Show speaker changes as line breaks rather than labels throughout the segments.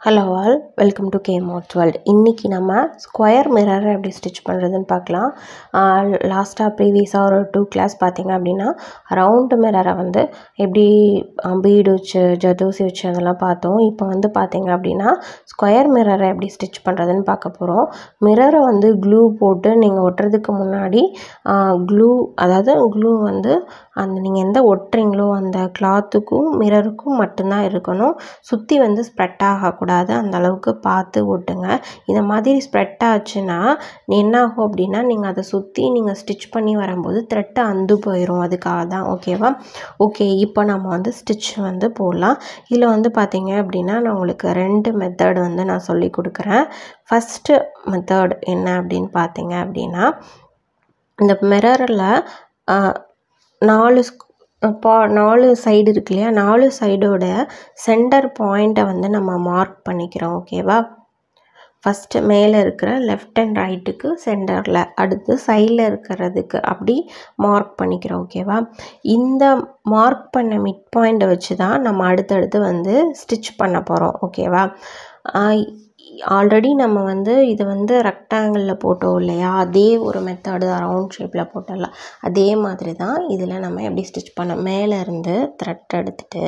hello all welcome to game arts world இன்றைக்கி நம்ம square மிரரை எப்படி ஸ்டிச் பண்ணுறதுன்னு பார்க்கலாம் லாஸ்ட்டாக ப்ரீவியஸாக ஒரு டூ கிளாஸ் பார்த்தீங்க அப்படின்னா ரவுண்டு மிரரை வந்து எப்படி பீடு வச்சு ஜதூசி வச்சு அதெல்லாம் பார்த்தோம் இப்போ வந்து பார்த்தீங்க அப்படின்னா ஸ்கொயர் மிரரை எப்படி ஸ்டிச் பண்ணுறதுன்னு பார்க்க போகிறோம் மிரரை வந்து க்ளூ போட்டு நீங்கள் ஒட்டுறதுக்கு முன்னாடி க்ளூ அதாவது க்ளூ வந்து அந்த நீங்கள் எந்த ஒட்டுறீங்களோ அந்த கிளாத்துக்கும் மிரருக்கும் மட்டும்தான் இருக்கணும் சுற்றி வந்து ஸ்ப்ரெட் ஆகக்கூடாது அந்த அளவுக்கு பார்த்து ஒட்டுங்க இந்த மாதிரி ஸ்ப்ரெட் ஆச்சுன்னா என்ன ஆகும் அப்படின்னா நீங்கள் அதை சுற்றி நீங்கள் ஸ்டிச் பண்ணி வரும்போது த்ரெட்டு அந்து போயிடும் அதுக்காக தான் ஓகேவா ஓகே இப்போ நம்ம வந்து ஸ்டிச் வந்து போடலாம் இதில் வந்து பார்த்தீங்க அப்படின்னா நான் உங்களுக்கு ரெண்டு மெத்தட் வந்து நான் சொல்லி கொடுக்குறேன் ஃபஸ்ட்டு மெத்தட் என்ன அப்படின்னு பார்த்தீங்க அப்படின்னா இந்த மிரரில் நாலு பா நாலு சைடு இருக்கு இல்லையா நாலு சைடோட சென்டர் பாயிண்ட்டை வந்து நம்ம மார்க் பண்ணிக்கிறோம் ஓகேவா ஃபஸ்ட்டு மேலே இருக்கிற லெஃப்ட் அண்ட் ரைட்டுக்கு சென்டரில் அடுத்து சைடில் இருக்கிறதுக்கு அப்படி மார்க் பண்ணிக்கிறோம் ஓகேவா இந்த மார்க் பண்ண மிட் பாயிண்ட்டை வச்சு தான் நம்ம அடுத்தடுத்து வந்து ஸ்டிச் பண்ண போகிறோம் ஓகேவா ஆல்ரெடி நம்ம வந்து இது வந்து ரெக்டாங்கிளில் போட்டோம் இல்லையா அதே ஒரு மெத்தடு ரவுண்ட் ஷேப்பில் போட்டோம்ல அதே மாதிரி தான் இதில் நம்ம எப்படி ஸ்டிச் பண்ண மேலே இருந்து த்ரெட் எடுத்துகிட்டு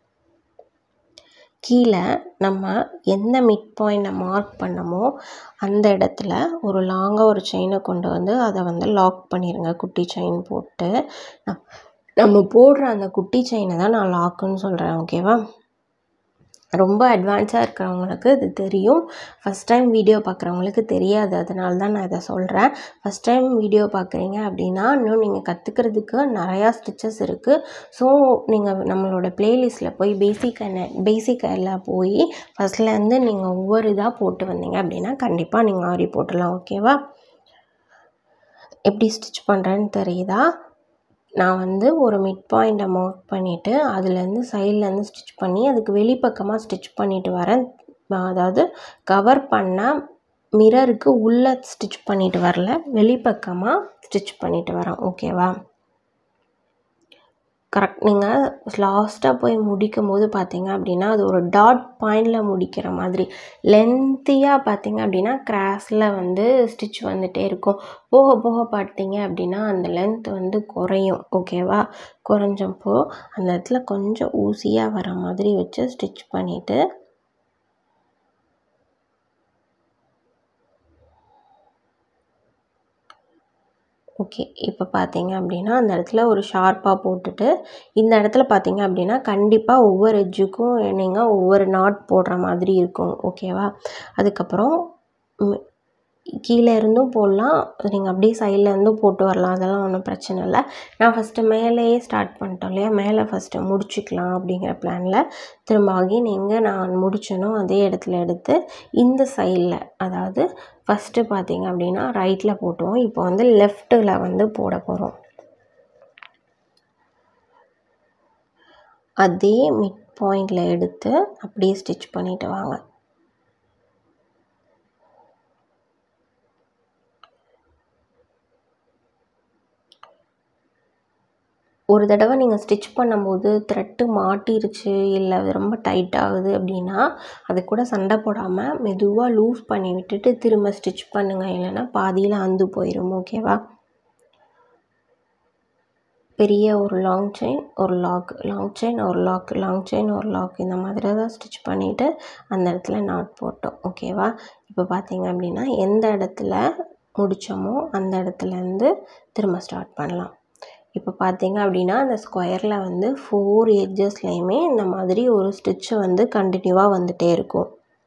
கீழே நம்ம எந்த மிட் பாயிண்ட்டை மார்க் பண்ணமோ அந்த இடத்துல ஒரு லாங்காக ஒரு செயினை கொண்டு வந்து அதை வந்து லாக் பண்ணிடுங்க குட்டி செயின் போட்டு நம்ம போடுற அந்த குட்டி செயினை தான் நான் லாக்குன்னு சொல்கிறேன் ஓகேவா ரொம்ப அட்வான்ஸாக இருக்கிறவங்களுக்கு இது தெரியும் ஃபஸ்ட் டைம் வீடியோ பார்க்குறவங்களுக்கு தெரியாது அதனால தான் நான் இதை சொல்கிறேன் ஃபஸ்ட் டைம் வீடியோ பார்க்குறீங்க அப்படின்னா இன்னும் நீங்கள் கற்றுக்கிறதுக்கு நிறையா ஸ்டிச்சஸ் இருக்குது ஸோ நீங்கள் நம்மளோட ப்ளேலிஸ்ட்டில் போய் பேசிக் என்ன பேசிக் எல்லாம் போய் ஃபஸ்ட்லேருந்து நீங்கள் ஒவ்வொரு இதாக போட்டு வந்தீங்க அப்படின்னா கண்டிப்பாக நீங்கள் ஆரி போட்டுடலாம் ஓகேவா எப்படி ஸ்டிச் பண்ணுறேன்னு தெரியுதா நான் வந்து ஒரு மிட் பாயிண்ட்டை மார்க் பண்ணிவிட்டு அதுலேருந்து சைட்லேருந்து ஸ்டிச் பண்ணி அதுக்கு வெளிப்பக்கமாக ஸ்டிச் பண்ணிட்டு வரேன் அதாவது கவர் பண்ண மிரருக்கு உள்ளே ஸ்டிச் பண்ணிட்டு வரல வெளிப்பக்கமாக ஸ்டிச் பண்ணிட்டு வரேன் ஓகேவா கரெக்ட் நீங்கள் லாஸ்ட்டாக போய் முடிக்கும் போது பார்த்தீங்க அப்படின்னா அது ஒரு டாட் பாயிண்டில் முடிக்கிற மாதிரி லென்த்தியாக பார்த்தீங்க அப்படின்னா கிராஸில் வந்து ஸ்டிச் வந்துகிட்டே இருக்கும் போக போக பார்த்தீங்க அப்படின்னா அந்த லென்த் வந்து குறையும் ஓகேவா குறைஞ்சப்போ அந்த இடத்துல கொஞ்சம் ஊசியாக வர மாதிரி வச்சு ஸ்டிச் பண்ணிவிட்டு ஓகே இப்போ பார்த்தீங்க அப்படின்னா அந்த இடத்துல ஒரு ஷார்ப்பாக போட்டுட்டு இந்த இடத்துல பார்த்தீங்க அப்படின்னா கண்டிப்பாக ஒவ்வொரு எட்ஜுக்கும் நீங்கள் ஒவ்வொரு நாட் போடுற மாதிரி இருக்கும் ஓகேவா அதுக்கப்புறம் கீழே இருந்தும் போடலாம் நீங்கள் அப்படியே சைடில் இருந்தும் போட்டு வரலாம் அதெல்லாம் ஒன்றும் பிரச்சனை இல்லை நான் ஃபஸ்ட்டு மேலேயே ஸ்டார்ட் பண்ணிட்டோம் இல்லையா மேலே ஃபஸ்ட்டு முடிச்சுக்கலாம் அப்படிங்கிற பிளானில் திரும்ப ஆகி நீங்கள் நான் முடிச்சனும் அதே இடத்துல எடுத்து இந்த சைடில் அதாவது ஃபஸ்ட்டு பார்த்தீங்க அப்படின்னா ரைட்டில் போட்டுவோம் இப்போ வந்து லெஃப்ட்டில் வந்து போட போகிறோம் அதே மிட் பாயிண்டில் எடுத்து அப்படியே ஸ்டிச் பண்ணிவிட்டு வாங்க ஒரு தடவை நீங்கள் ஸ்டிச் பண்ணும்போது த்ரெட்டு மாட்டிருச்சு இல்லை அது ரொம்ப டைட் ஆகுது அப்படின்னா அது கூட சண்டை போடாமல் மெதுவாக லூஸ் பண்ணி விட்டுட்டு திரும்ப ஸ்டிச் பண்ணுங்கள் இல்லைன்னா பாதியில் அந்து போயிடும் ஓகேவா பெரிய ஒரு லாங் செயின் ஒரு லாக் லாங் செயின் ஒரு லாக் லாங் செயின் ஒரு லாக் இந்த மாதிரி தான் ஸ்டிச் பண்ணிவிட்டு அந்த இடத்துல நாட் போட்டோம் ஓகேவா இப்போ பார்த்தீங்க அப்படின்னா எந்த இடத்துல முடித்தோமோ அந்த இடத்துலேருந்து திரும்ப ஸ்டார்ட் பண்ணலாம் இப்போ பார்த்தீங்க அப்படின்னா அந்த ஸ்கொயரில் வந்து ஃபோர் எட்ஜஸ்லேயுமே இந்த மாதிரி ஒரு ஸ்டிச்சு வந்து கண்டினியூவாக வந்துகிட்டே இருக்கும்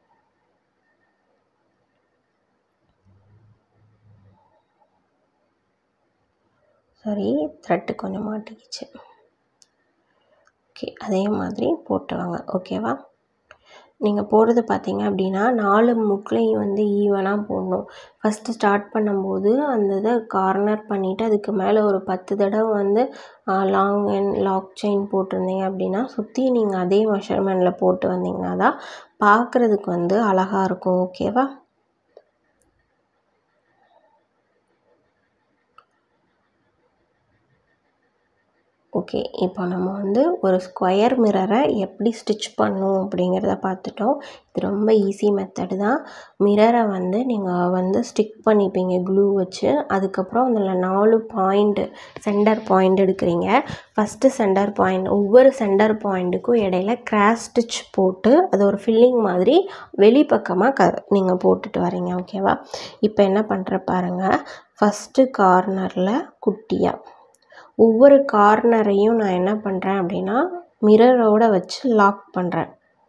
சரி த்ரெட்டு கொஞ்சம் மாட்டிக்கிச்சு ஓகே அதே மாதிரி போட்டுவாங்க ஓகேவா நீங்கள் போடுறது பார்த்தீங்க அப்படின்னா நாலு முக்கிலையும் வந்து ஈவனாக போடணும் ஃபஸ்ட்டு ஸ்டார்ட் பண்ணும்போது அந்த இதை கார்னர் பண்ணிவிட்டு அதுக்கு மேலே ஒரு பத்து தடவை வந்து லாங் அண்ட் லாக் செயின் போட்டிருந்தீங்க அப்படின்னா சுற்றி நீங்கள் அதே மெஷர்மெண்ட்டில் போட்டு வந்தீங்கன்னா தான் பார்க்குறதுக்கு வந்து அழகாக இருக்கும் ஓகேவா ஓகே இப்போ நம்ம வந்து ஒரு ஸ்கொயர் மிரரை எப்படி ஸ்டிச் பண்ணும் அப்படிங்கிறத பார்த்துட்டோம் இது ரொம்ப ஈஸி மெத்தடு தான் மிரரை வந்து நீங்கள் வந்து ஸ்டிக் பண்ணிப்பீங்க க்ளூ வச்சு அதுக்கப்புறம் அதில் நாலு பாயிண்ட்டு சென்டர் பாயிண்ட் எடுக்கிறீங்க ஃபஸ்ட்டு சென்டர் பாயிண்ட் ஒவ்வொரு சென்டர் பாயிண்ட்டுக்கும் இடையில கிராஸ் ஸ்டிச் போட்டு அது ஒரு ஃபில்லிங் மாதிரி வெளிப்பக்கமாக க நீங்கள் போட்டுட்டு வரீங்க ஓகேவா இப்போ என்ன பண்ணுற பாருங்கள் ஃபஸ்ட்டு கார்னரில் குட்டியாக ஒவ்வொரு கார்னரையும் நான் என்ன பண்ணுறேன் அப்படின்னா மிரரோட வச்சு லாக் பண்ணுறேன்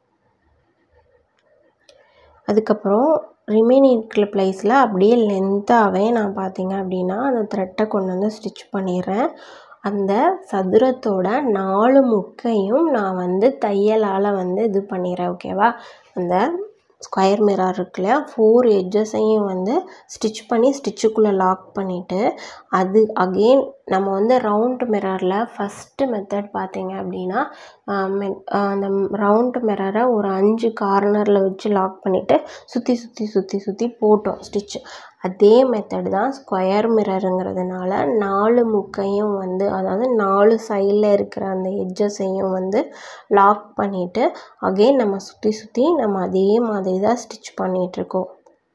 அதுக்கப்புறம் ரிமைனிங் ப்ளேஸில் அப்படியே லென்த்தாகவே நான் பார்த்தீங்க அப்படின்னா அந்த த்ரெட்டை கொண்டு வந்து ஸ்டிச் பண்ணிடுறேன் அந்த சதுரத்தோட நாலு முக்கையும் நான் வந்து தையலால் வந்து இது பண்ணிடுறேன் ஓகேவா அந்த ஸ்கொயர் மிரர் இருக்கு இல்லையா ஃபோர் எட்ஜஸையும் வந்து ஸ்டிச் பண்ணி ஸ்டிச்சுக்குள்ளே லாக் பண்ணிவிட்டு அது அகெயின் நம்ம வந்து ரவுண்ட் மிரரில் ஃபஸ்ட்டு மெத்தட் பார்த்தீங்க அப்படின்னா அந்த ரவுண்ட் மிரரை ஒரு அஞ்சு கார்னரில் வச்சு லாக் பண்ணிவிட்டு சுற்றி சுற்றி சுற்றி சுற்றி போட்டோம் ஸ்டிச் அதே மெத்தட் தான் ஸ்கொயர் மிரருங்கிறதுனால நாலு முக்கையும் வந்து அதாவது நாலு சைடில் இருக்கிற அந்த எட்ஜஸையும் வந்து லாக் பண்ணிவிட்டு அகெயின் நம்ம சுற்றி சுற்றி நம்ம அதே மாதிரி தான் ஸ்டிச் பண்ணிகிட்ருக்கோம்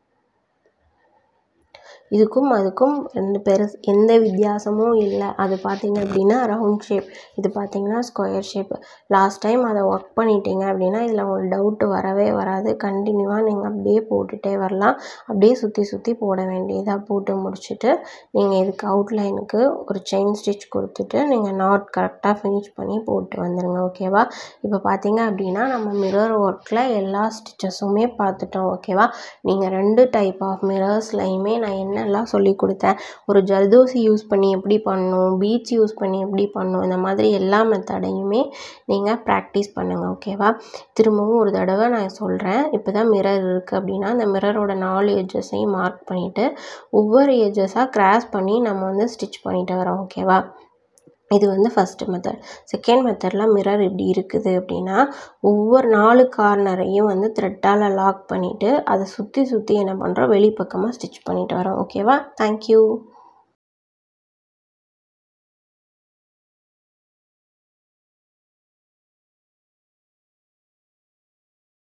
இதுக்கும் அதுக்கும் ரெண்டு பெரு எந்த வித்தியாசமும் இல்லை அது பார்த்தீங்க அப்படின்னா ரவுண்ட் ஷேப் இது பார்த்தீங்கன்னா ஸ்கொயர் ஷேப் லாஸ்ட் டைம் அதை ஒர்க் பண்ணிட்டீங்க அப்படின்னா இதில் உங்களுக்கு டவுட்டு வரவே வராது கண்டினியூவாக நீங்கள் அப்படியே போட்டுகிட்டே வரலாம் அப்படியே சுற்றி சுற்றி போட வேண்டியதாக போட்டு முடிச்சுட்டு நீங்கள் இதுக்கு அவுட்லைனுக்கு ஒரு செயின் ஸ்டிச் கொடுத்துட்டு நீங்கள் நாட் கரெக்டாக ஃபினிஷ் பண்ணி போட்டு வந்துடுங்க ஓகேவா இப்போ பார்த்தீங்க அப்படின்னா நம்ம மிரர் ஒர்க்கில் எல்லா ஸ்டிச்சஸுமே பார்த்துட்டோம் ஓகேவா நீங்கள் ரெண்டு டைப் ஆஃப் மிரர்ஸ்லையுமே நான் என்னெல்லாம் சொல்லி கொடுத்தேன் ஒரு ஜர்தோசி யூஸ் பண்ணி எப்படி பண்ணணும் பீட்ஸ் யூஸ் பண்ணி எப்படி பண்ணணும் இந்த மாதிரி எல்லா மெத்தடையுமே நீங்கள் ப்ராக்டிஸ் பண்ணுங்கள் ஓகேவா திரும்பவும் ஒரு தடவை நான் சொல்கிறேன் இப்போ தான் மிரர் இருக்குது அப்படின்னா அந்த மிரரோட நாலு எட்ஜஸையும் மார்க் பண்ணிவிட்டு ஒவ்வொரு எட்ஜஸாக கிராஸ் பண்ணி நம்ம வந்து ஸ்டிச் பண்ணிட்டு வரோம் ஓகேவா இது வந்து ஃபஸ்ட்டு மெத்தட் செகண்ட் மெத்தடில் மிரர் எப்படி இருக்குது அப்படின்னா ஒவ்வொரு நாலு கார்னரையும் வந்து த்ரெட்டால் லாக் பண்ணிவிட்டு அதை சுற்றி சுற்றி என்ன பண்ணுறோம் வெளிப்பக்கமாக ஸ்டிச் பண்ணிட்டு வரோம் ஓகேவா தேங்க்யூ